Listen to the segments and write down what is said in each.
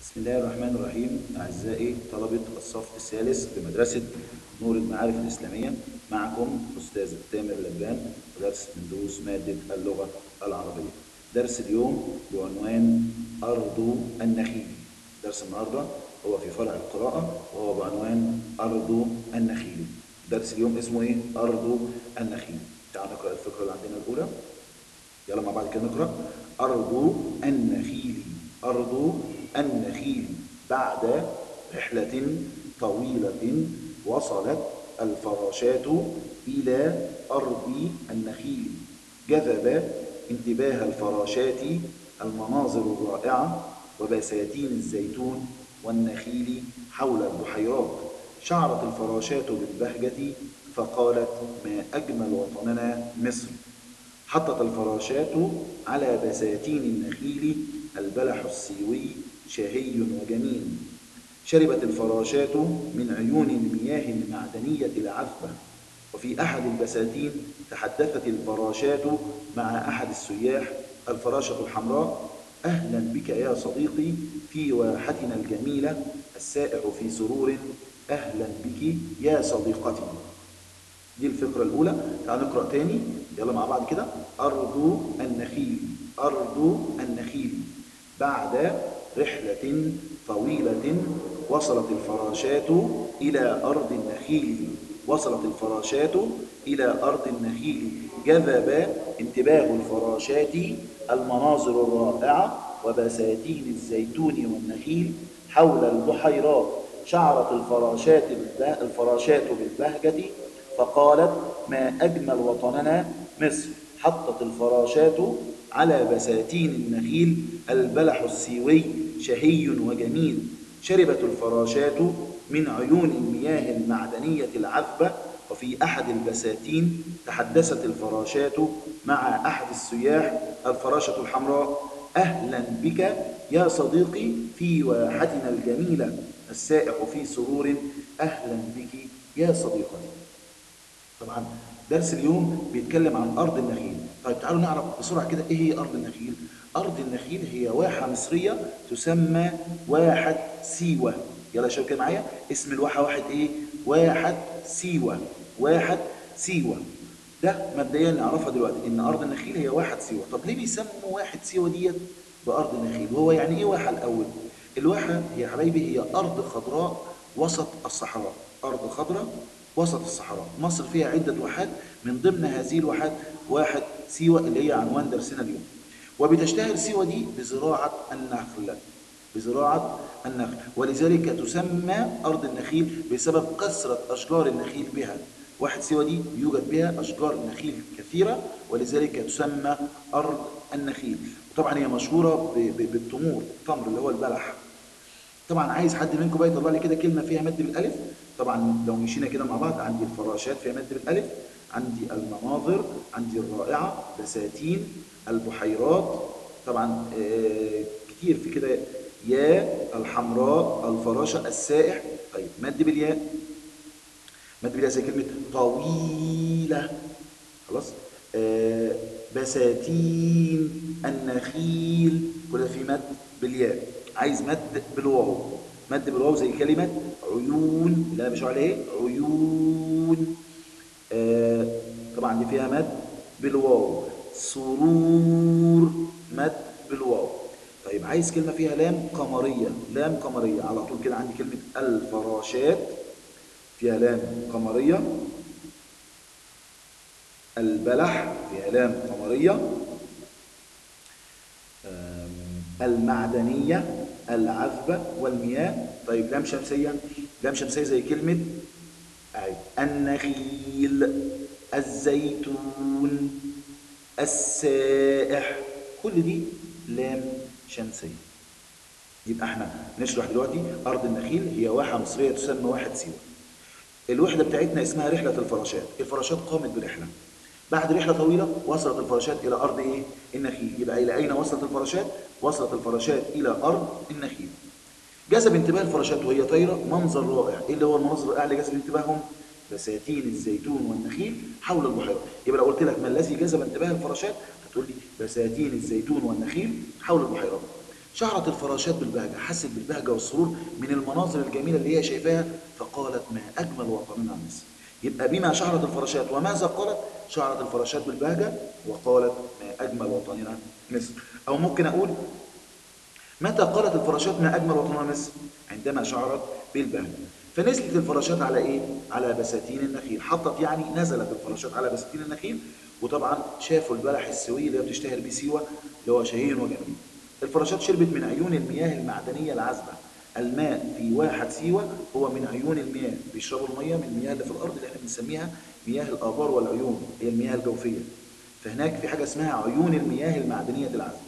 بسم الله الرحمن الرحيم أعزائي طلبة الصف الثالث بمدرسة نور المعارف الإسلامية معكم أستاذ تامر لبان ودرس من دروس مادة اللغة العربية درس اليوم بعنوان أرض النخيل درس النهاردة هو في فرع القراءة وهو بعنوان أرض النخيل درس اليوم اسمه إيه؟ أرض النخيل تعالوا نقرأ الفكرة اللي عندنا الأولى يلا مع بعض كده نقرأ أرض النخيل أرض النخيل بعد رحلة طويلة وصلت الفراشات إلى أرض النخيل جذب انتباه الفراشات المناظر الرائعة وبساتين الزيتون والنخيل حول البحيرات شعرت الفراشات بالبهجة فقالت ما أجمل وطننا مصر حطت الفراشات على بساتين النخيل البلح السيوي شهي وجميل شربت الفراشات من عيون المياه المعدنية العذبة وفي أحد البساتين تحدثت الفراشات مع أحد السياح الفراشة الحمراء أهلا بك يا صديقي في واحتنا الجميلة السائح في سرور أهلا بك يا صديقتي دي الفقرة الأولى تعال نقرأ تاني يلا مع بعض كده أرض النخيل أرض النخيل بعد رحلة طويلة وصلت الفراشات إلى أرض النخيل وصلت الفراشات إلى أرض النخيل جذب انتباه الفراشات المناظر الرائعة وبساتين الزيتون والنخيل حول البحيرات شعرت الفراشات الفراشات بالبهجة فقالت ما أجمل وطننا مصر حطت الفراشات على بساتين النخيل البلح السيوي شهي وجميل شربت الفراشات من عيون المياه المعدنية العذبة وفي أحد البساتين تحدثت الفراشات مع أحد السياح الفراشة الحمراء أهلا بك يا صديقي في واحتنا الجميلة السائح في سرور أهلا بك يا صديقتي طبعا درس اليوم بيتكلم عن أرض النخيل طيب تعالوا نعرف بسرعة كده إيه هي أرض النخيل أرض النخيل هي واحة مصرية تسمى واحد سيوة يلا يا شباب كده معايا اسم الواحة واحد إيه واحد سيوة واحد سيوة ده مبدئيا نعرفها دلوقتي إن أرض النخيل هي واحد سيوة طب ليه بيسموا واحد سيوة ديت بأرض النخيل وهو يعني إيه واحة الأول الواحة يا حبايبي هي أرض خضراء وسط الصحراء أرض خضراء وسط الصحراء مصر فيها عدة واحات من ضمن هذه الواحات واحد سيوة اللي هي عنوان درسنا اليوم وبتشتهر سيوة دي بزراعة النخل بزراعة النخل ولذلك تسمى أرض النخيل بسبب كثرة أشجار النخيل بها واحد سيوة دي يوجد بها أشجار نخيل كثيرة ولذلك تسمى أرض النخيل طبعا هي مشهورة بالتمور التمر اللي هو البلح طبعا عايز حد منكم بقى يطلع لي كده كلمة فيها مد بالألف طبعا لو مشينا كده مع بعض عندي الفراشات فيها مد بالألف عندي المناظر عندي الرائعة بساتين البحيرات طبعا آه كتير في كده يا الحمراء الفراشة السائح طيب مد بالياء مد بالياء زي كلمة طويلة خلاص آه بساتين النخيل كل ده في مد بالياء عايز مد بالواو مد بالواو زي كلمة عيون اللي انا بشرح عليها ايه عيون آه طبعا دي فيها مد بالواو سرور مد بالواو طيب عايز كلمة فيها لام قمرية لام قمرية على طول كده عندي كلمة الفراشات فيها لام قمرية البلح فيها لام قمرية المعدنية العذبة والمياه طيب لام شمسية لام شمسية زي كلمة النخيل الزيتون السائح كل دي لام شمسية يبقى احنا نشرح دلوقتي أرض النخيل هي واحة مصرية تسمى واحد سيوة الوحدة بتاعتنا اسمها رحلة الفراشات الفراشات قامت برحلة بعد رحلة طويلة وصلت الفراشات إلى أرض إيه؟ النخيل يبقى إلى أين وصلت الفراشات؟ وصلت الفراشات إلى أرض النخيل جذب انتباه الفراشات وهي طايرة منظر رائع إيه اللي هو المنظر الرائع اللي جذب انتباههم؟ بساتين الزيتون والنخيل حول البحيرة يبقى لو قلت لك ما الذي جذب انتباه الفراشات هتقول لي بساتين الزيتون والنخيل حول البحيرة شعرت الفراشات بالبهجة حست بالبهجة والسرور من المناظر الجميلة اللي هي شايفاها فقالت ما أجمل وطننا مصر يبقى بما شعرت الفراشات وماذا قالت شعرت الفراشات بالبهجة وقالت ما أجمل وطننا مصر أو ممكن أقول متى قالت الفراشات ما أجمل وطننا مصر عندما شعرت بالبهجة فنزلت الفراشات على إيه؟ على بساتين النخيل حطت يعني نزلت الفراشات على بساتين النخيل وطبعا شافوا البلح السوي اللي هي بتشتهر بيه سيوة اللي هو شهي وجميل الفراشات شربت من عيون المياه المعدنية العذبة الماء في واحد سيوة هو من عيون المياه بيشربوا المياه من المياه اللي في الأرض اللي احنا بنسميها مياه الآبار والعيون هي المياه الجوفية فهناك في حاجة اسمها عيون المياه المعدنية العذبة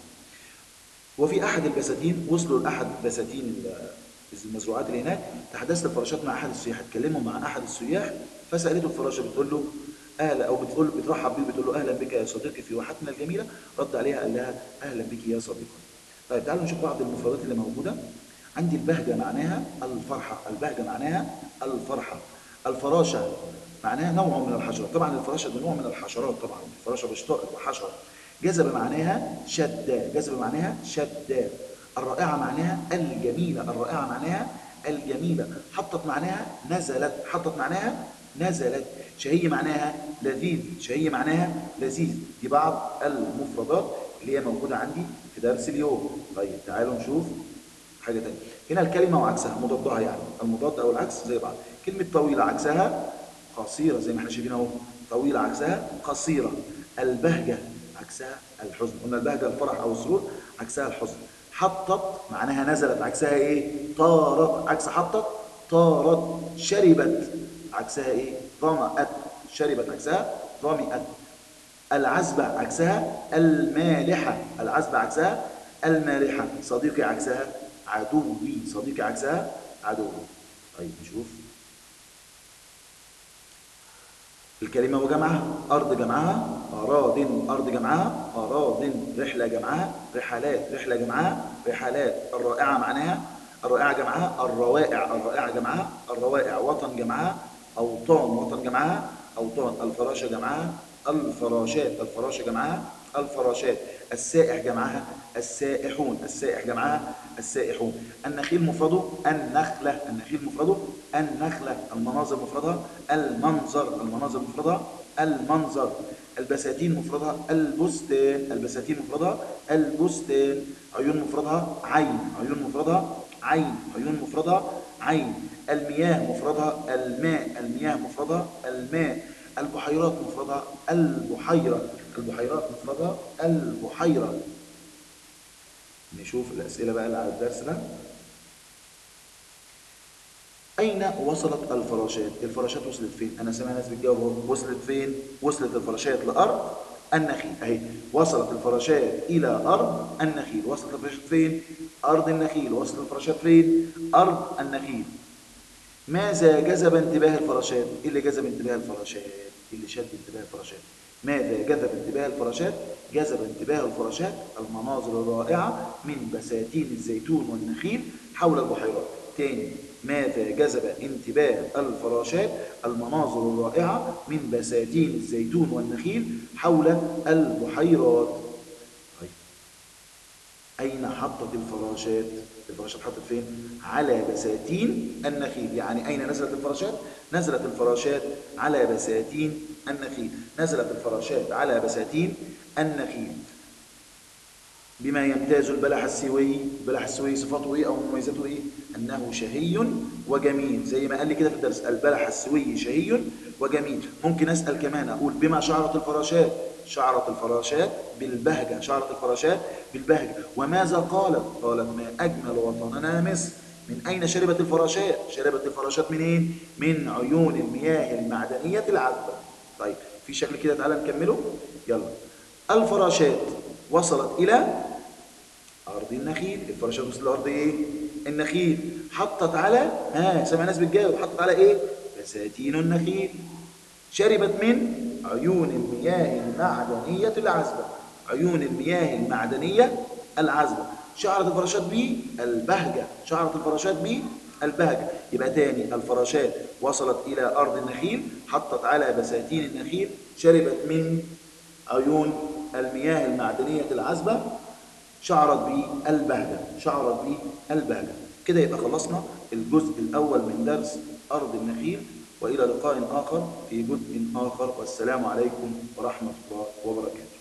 وفي أحد البساتين وصلوا لأحد بساتين المزروعات اللي هناك تحدثت الفراشات مع أحد السياح اتكلموا مع أحد السياح فسألته الفراشة بتقول له أهلا أو بتقول بترحب بيه بتقول له أهلا بك يا صديقي في واحتنا الجميلة رد عليها قال لها أهلا بك يا صديقي طيب تعالوا نشوف بعض المفردات اللي موجودة عندي البهجة معناها الفرحة البهجة معناها الفرحة الفراشة معناها نوع من الحشرات طبعا الفراشة ده نوع من الحشرات طبعا الفراشة بشتاء وحشرة جذب معناها شد جذب معناها شد الرائعة معناها الجميلة الرائعة معناها الجميلة حطت معناها نزلت حطت معناها نزلت شهي معناها لذيذ شهي معناها لذيذ دي بعض المفردات اللي هي موجودة عندي في درس اليوم طيب تعالوا نشوف حاجة تانية هنا الكلمة وعكسها مضادها يعني المضاد أو العكس زي بعض كلمة طويلة عكسها قصيرة زي ما احنا شايفين اهو طويلة عكسها قصيرة البهجة عكسها الحزن قلنا البهجة الفرح أو السرور عكسها الحزن حطت معناها نزلت عكسها ايه طارت عكس حطت طارت شربت عكسها ايه ظمأت شربت عكسها ظمئت العذبة عكسها المالحة العذبة عكسها المالحة صديقي عكسها عدوي صديقي عكسها عدوي طيب نشوف الكلمة وجمعها أرض جمعها أراض أرض جمعها أراض رحلة جمعها رحلات رحلة جمعها رحلات الرائعة معناها الرائعة جمعها الروائع الرائعة جمعها الروائع وطن جمعها أوطان وطن جمعها أوطان الفراشة جمعها الفراشات الفراشة جمعها الفراشات السائح جمعها السائحون السائح جمعها السائحون النخيل مفرده النخلة النخيل مفرده النخلة المناظر مفردها المنظر المناظر مفردها المنظر البساتين مفردها البستان البساتين مفردها البستان عيون مفردها عين عيون مفردها عين عيون مفردها عين المياه مفردها الماء المياه مفردها الماء البحيرات مفردها البحيرة البحيرات مفردها البحيرة نشوف الأسئلة بقى اللي على الدرس ده أين وصلت الفراشات؟ الفراشات وصلت فين؟ أنا سامع ناس بتجاوب أهو. وصلت فين؟ وصلت الفراشات لأرض النخيل أهي وصلت الفراشات إلى أرض النخيل وصلت الفراشات فين؟ أرض النخيل وصلت الفراشات فين؟ أرض النخيل ماذا جذب انتباه الفراشات؟ إيه اللي جذب انتباه الفراشات؟ إيه اللي شد انتباه الفراشات؟ ماذا جذب انتباه الفراشات؟ جذب انتباه الفراشات المناظر الرائعة من بساتين الزيتون والنخيل حول البحيرات. تاني ماذا جذب انتباه الفراشات المناظر الرائعة من بساتين الزيتون والنخيل حول البحيرات. طيب أين حطت الفراشات؟ الفراشات حطت فين؟ على بساتين النخيل، يعني أين نزلت الفراشات؟ نزلت الفراشات على بساتين النخيل، نزلت الفراشات على بساتين النخيل. بما يمتاز البلح السوي، البلح السوي صفاته ايه او مميزاته ايه؟ انه شهي وجميل، زي ما قال لي كده في الدرس، البلح السوي شهي وجميل، ممكن اسال كمان اقول بما شعرت الفراشات؟ شعرت الفراشات بالبهجة شعرت الفراشات بالبهجة وماذا قالت؟ قالت ما أجمل وطننا مصر من أين شربت الفراشات؟ شربت الفراشات منين؟ من عيون المياه المعدنية العذبة طيب في شكل كده تعالى نكمله يلا الفراشات وصلت إلى أرض النخيل الفراشات وصلت لأرض إيه؟ النخيل حطت على ها سمع ناس بتجاوب حطت على إيه؟ بساتين النخيل شربت من عيون المياه المعدنية العذبة عيون المياه المعدنية العذبة شعرت الفراشات بيه البهجة شعرت الفراشات بيه البهجة يبقى تاني الفراشات وصلت إلى أرض النخيل حطت على بساتين النخيل شربت من عيون المياه المعدنية العذبة شعرت به البهجة شعرت به البهجة كده يبقى خلصنا الجزء الأول من درس أرض النخيل وإلى لقاء آخر في جزء آخر والسلام عليكم ورحمة الله وبركاته